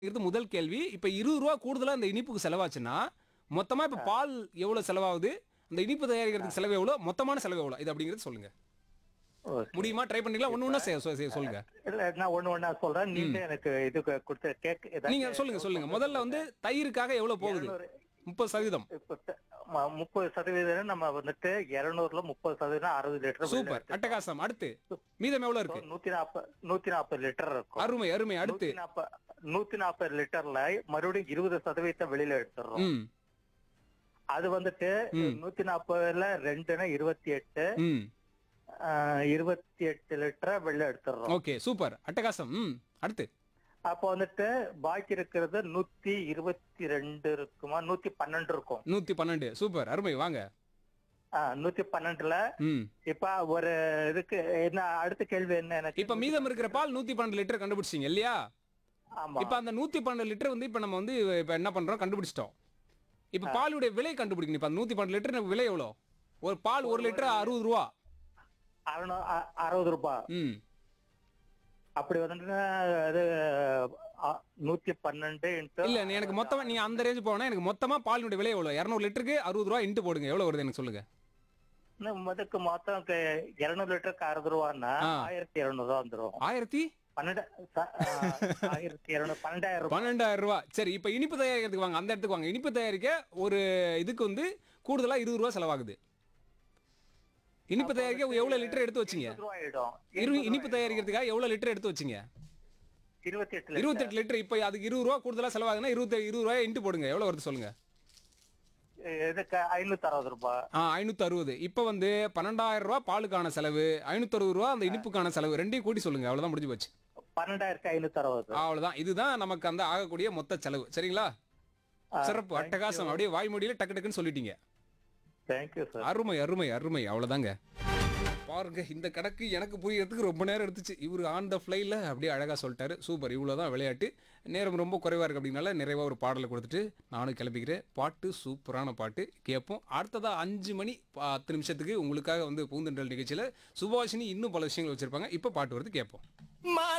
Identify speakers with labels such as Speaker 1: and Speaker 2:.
Speaker 1: இது முதல் கேள்வி இப்ப இருபது ரூபா கூடுதலா அந்த இனிப்புக்கு செலவாச்சுன்னா மொத்தமா இப்ப பால் எவ்வளவு செலவாகுது அந்த இனிப்பு தயாரிக்கிறதுக்கு செலவு எவ்வளவு மொத்தமான செலவு எவ்வளவு இது அப்படிங்கிறது சொல்லுங்க
Speaker 2: ஓகே.
Speaker 1: முடியுமா ட்ரை பண்ணிக்கலாம் ஒண்ணு ஒண்ணா செ- செ- சொல்லுங்க
Speaker 2: இல்ல நான் ஒண்ணு ஒண்ணா சொல்றேன் நீங்க எனக்கு இது கொடுத்த கேக் ஏதாச்சும்
Speaker 1: நீங்க சொல்லுங்க சொல்லுங்க முதல்ல வந்து தயிருக்காக எவ்வளவு போகுது
Speaker 2: இருநூறு.
Speaker 1: முப்பது சதவீதம்
Speaker 2: இப்ப த- ம- முப்பது சதவீதம் நம்ம வந்துட்டு இருநூறுல முப்பது சதவீதம் அறுபது லிட்டர்
Speaker 1: சூப்பர் அட்டகாசம் அடுத்து மீதம் எவ்வளவு இருக்கு
Speaker 2: நூத்தி நாற்பது நூத்தி நாற்பது லிட்டர் இருக்கும்
Speaker 1: அருமை அருமை அடுத்து
Speaker 2: நூத்தி நாற்பது நூத்தி நாற்பது லிட்டர்ல மறுபடியும் இருபது சதவீதத்தை வெளியில எடுத்துடுறோம்
Speaker 1: ம்
Speaker 2: அது வந்துட்டு நூத்தி நாற்பதுல ரெண்டுன்னா இருபத்தி எட்டு
Speaker 1: ம்
Speaker 2: ஆஹ், இருபத்தி எட்டு லிட்டரை வெளில எடுத்துடுறோம்
Speaker 1: ஓகே சூப்பர் அட்டகாசம் ம் அடுத்து
Speaker 2: அப்போ வந்துட்டு பாக்கி இருக்கிறது நூத்தி இருபத்தி ரெண்டு இருக்குமா நூத்தி பன்னெண்டு இருக்கும்
Speaker 1: நூத்தி பன்னெண்டு சூப்பர் அருமை வாங்க
Speaker 2: ஆஹ், நூத்தி பன்னெண்டுல
Speaker 1: ம்
Speaker 2: இப்ப ஒரு இதுக்கு என்ன அடுத்த கேள்வி என்ன எனக்கு
Speaker 1: இப்ப மீதம் இருக்கிற பால் நூத்தி பன்னெண்டு லிட்டர் கண்டுபிடிச்சீங்க இல்லையா
Speaker 2: ஆமா
Speaker 1: இப்ப அந்த நூத்தி பன்னெண்டு லிட்டர் வந்து இப்ப நம்ம வந்து இப்ப என்ன பண்றோம் கண்டுபிடிச்சிட்டோம் இப்ப பாலுடைய விலை கண்டுபிடிக்கணும் இப்ப அந்த நூத்தி பன்னெண்டு லிட்டர் நமக்கு விலை எவ்வளவு ஒரு பால் ஒரு லிட்டர் அறுபது ரூபா
Speaker 2: அறுநூ- அ- அறுபது ரூபாய்
Speaker 1: ம்
Speaker 2: அப்படி வந்துட்டு அது அ, நூத்தி பன்னெண்டு இன்ட்டு
Speaker 1: இல்ல நீ எனக்கு மொத்தமா நீங்க அந்த ரேஞ்ச் போனா எனக்கு மொத்தமா பாலினுடைய விலை எவ்வளவு இருநூறு லிட்டருக்கு அறுபது ரூபா இன்ட்டு போடுங்க எவ்வளவு வருது எனக்கு சொல்லுங்க
Speaker 2: இன்னும் அதுக்கு மொத்தம் க- இருநூறு லிட்டருக்கு அறுபது ரூபான்னா
Speaker 1: ஆ.
Speaker 2: ஆயிரத்தி இருநூறு ரூபா வந்துரும்
Speaker 1: ஆயிரத்தி
Speaker 2: பன்னெண்டு ச- ஆ, ஆயிரத்தி இருநூறு பன்னெண்டாயிரம் ரூபாய்
Speaker 1: பன்னெண்டாயிரம் ரூபாய் சரி இப்ப இனிப்பு தயாரிக்கிறதுக்கு வாங்க அந்த இடத்துக்கு வாங்க இனிப்பு தயாரிக்க ஒரு இதுக்கு வந்து கூடுதலா இருபது ரூபா செலவாகுது இனிப்பு தயாரிக்க எவ்வளவு லிட்டர் எடுத்து வச்சீங்க
Speaker 2: இருபது ரூபாய் ஆயிடும்
Speaker 1: இரு இனிப்பு தயாரிக்கிறதுக்காக எவ்வளவு லிட்டர் எடுத்து வச்சீங்க
Speaker 2: இருபத்தி எட்டு
Speaker 1: இருபத்தெட்டு லிட்டர் இப்போ அதுக்கு இருபது ரூபா கூடுதலா செலவாகுதுன்னா இருபத்தி இருபது ரூபாய் இன்ட்டு போடுங்க எவ்வளவு வருது சொல்லுங்க
Speaker 2: இதுக்கு ஐநூத்தி அறுபது ரூபாய்
Speaker 1: ஆ ஐநூத்தி அறுபது இப்போ வந்து பன்னெண்டாயிரம் ரூபாய் பாலுக்கான செலவு ஐநூத்தி அறுபது ரூபா அந்த இனிப்புக்கான செலவு ரெண்டையும் கூட்டி சொல்லுங்க அவ்வளவுதான் முடிஞ்சு போச்சு
Speaker 2: பன்னெண்டாயிரத்தி ஐநூத்தி அறுபது
Speaker 1: அவ்வளவுதான் இதுதான் நமக்கு அந்த ஆகக்கூடிய மொத்த செலவு சரிங்களா சிறப்பு அட்டகாசம் அப்படியே வாய்மொழியில டக்கு டக்குன்னு சொல்லிட்டீங்க
Speaker 2: தேங்க்யூ சார்
Speaker 1: அருமை அருமை அருமை அவ்வளவுதாங்க பாருங்க இந்த கணக்கு எனக்கு புரியறதுக்கு ரொம்ப நேரம் எடுத்துச்சு இவர் ஆன் த ஃப்ளைல அப்படியே அழகா சொல்லிட்டாரு சூப்பர் இவ்வளவுதான் விளையாட்டு நேரம் ரொம்ப குறைவா இருக்கு அப்படின்னால நிறைவா ஒரு பாடலை கொடுத்துட்டு நானும் கிளம்பிக்கிறேன் பாட்டு சூப்பரான பாட்டு கேட்போம் அடுத்ததா அஞ்சு மணி பத்து நிமிஷத்துக்கு உங்களுக்காக வந்து பூந்தென்றல் நிகழ்ச்சியில சுபாஷினி இன்னும் பல விஷயங்கள் வச்சிருப்பாங்க இப்போ பாட்டு வருது கேட்போம்